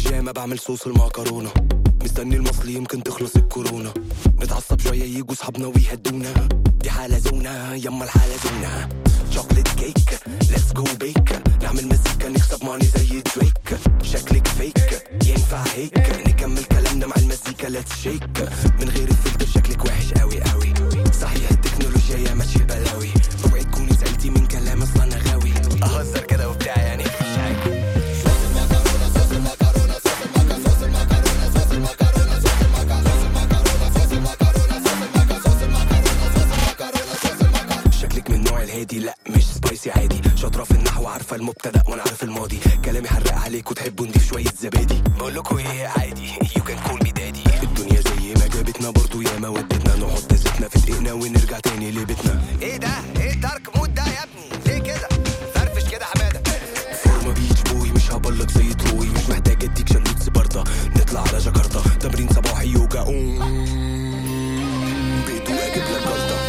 بالبيجامة بعمل صوص المعكرونة مستني المصلي يمكن تخلص الكورونا نتعصب شوية يجوا صحابنا ويهدونا دي حالة زونة يما الحالة زونة شوكليت كيك ليتس جو بيك نعمل مزيكا نكسب ماني زي دريك شكلك فيك ينفع هيك نكمل كلامنا مع المزيكا ليتس شيك من غير الفلتر شكلك وحش قوي قوي صحيح التكنولوجيا يا ماشي بلاوي اوعي تكوني زعلتي من كلام اصلا انا غاوي اهزر كده وبتاع يعني شكلك من النوع الهادي لا مش سبايسي عادي شاطره في النحو عارفه المبتدا وانا عارف الماضي كلامي حرق عليك وتحبوا نضيف شويه زبادي بقول لكم ايه عادي يو كان كول مي دادي الدنيا زي ما جابتنا برضو ياما ودتنا نحط زيتنا في دقيقنا ونرجع تاني لبيتنا ايه ده ايه الدارك مود ده يا ابني ليه كده فرفش كده حماده فورما بيتش بوي مش هبلط زي تروي مش محتاج اديك شلوت سبارتا نطلع على جاكرتا تمرين صباحي يوجا أوم. بيتو اجيب لك جلطه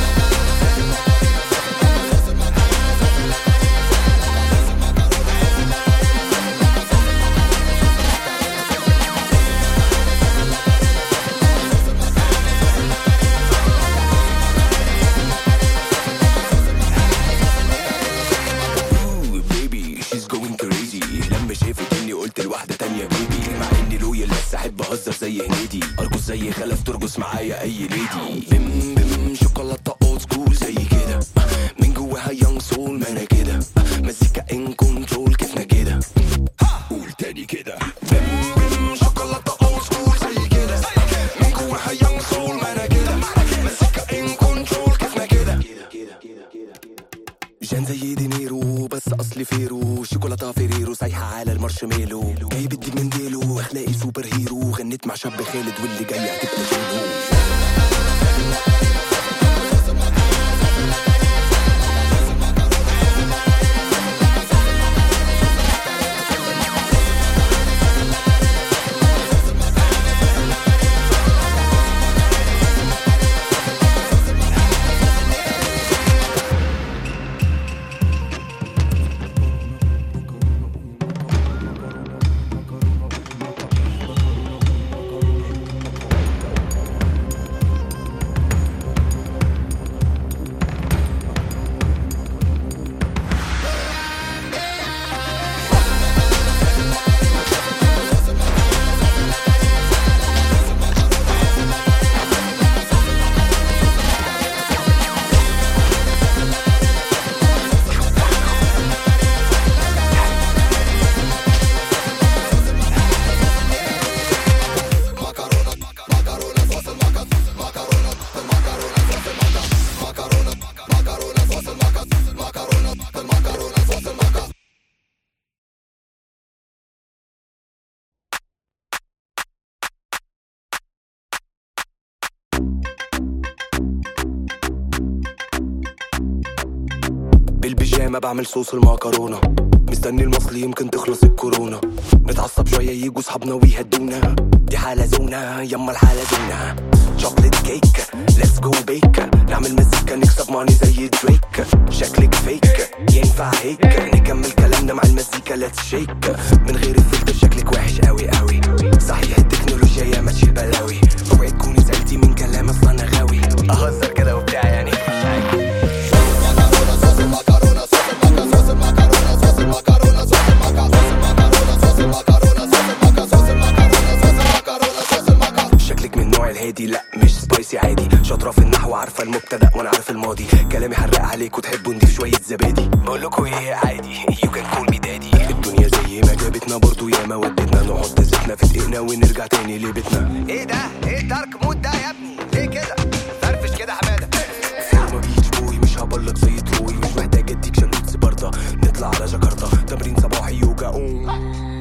Ooh, baby she's going crazy لما شافت اني قلت لواحدة تانية بيبي مع اني لويال بس احب اهزر زي هنيدي ارقص زي خلف ترقص معايا اي ليدي بم بم شوكولاتة اولد سكول زي كده من جواها يونج سول ما انا كده مزيكا ان كنترول كيفنا كده قول تاني كده بم بم شوكولاتة اولد سكول زي كده من جواها يونج سول ما انا كده مزيكا ان كنترول كيفنا كده جان زي دينيرو بس اصلي فيرو شوكولاته فيريرو سايحه على المارشميلو جايب الديب من ديلو اخلاقي سوبر هيرو غنيت مع شاب خالد واللي جاي هتبقى جيلو بالبيجامة بعمل صوص المعكرونة مستني المصلي يمكن تخلص الكورونا نتعصب شوية يجوا صحابنا ويهدونا دي حالة زونة يما الحالة زونة شوكليت كيك ليتس جو بيك نعمل مزيكا نكسب ماني زي دريك شكلك فيك ينفع هيك نكمل كلامنا مع المزيكا ليتس شيك من غير الفلتر شكلك وحش قوي قوي صحيح التكنولوجيا يا ماشي بلاوي اوعي تكوني زعلتي من كلام اصلا انا غاوي اهزر كده وبتاع يعني شكلك من النوع الهادي لا مش سبايسي عادي شاطره في النحو عارفه المبتدا وانا عارف الماضي كلامي حرق عليك وتحبوا نضيف شويه زبادي بقول لكم ايه عادي يو كان كول مي دادي الدنيا زي ما جابتنا برضو ياما ودتنا نحط زيتنا في دقيقنا ونرجع تاني لبيتنا ايه ده ايه الدارك مود ده يا ابني ليه كده فرفش كده حماده فورما بيتش بوي مش هبلط زي تروي مش محتاج اديك شلوت سبارتا نطلع على جاكرتا تمرين صباحي يوجا أوم.